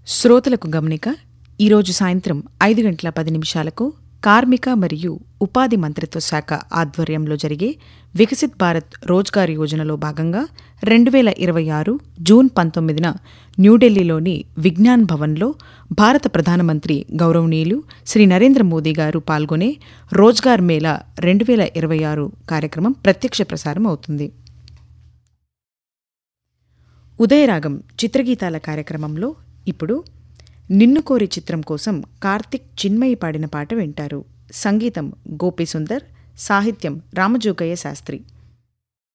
శ్రోతలకు గమనిక ఈరోజు సాయంత్రం ఐదు గంటల పది నిమిషాలకు కార్మిక మరియు ఉపాధి మంత్రిత్వ శాఖ ఆధ్వర్యంలో జరిగే వికసిత్ భారత్ రోజ్గార్ యోజనలో భాగంగా రెండు వేల ఇరవై ఆరు జూన్ పంతొమ్మిదిన న్యూఢిల్లీలోని విజ్ఞాన్ భవన్లో భారత ప్రధానమంత్రి గౌరవనీయులు శ్రీ నరేంద్ర మోదీ గారు పాల్గొనే రోజ్గార్ మేళా రెండు వేల ఇరవై ఆరు కార్యక్రమం ప్రత్యక్ష ప్రసారం అవుతుంది ఉదయరాగం చిత్రగీతాల కార్యక్రమంలో ఇప్పుడు నిన్ను కోరి చిత్రం కోసం కార్తిక్ చిన్మయి పాడిన పాట వింటారు సంగీతం గోపి సుందర్ సాహిత్యం రామజోగయ్య శాస్త్రి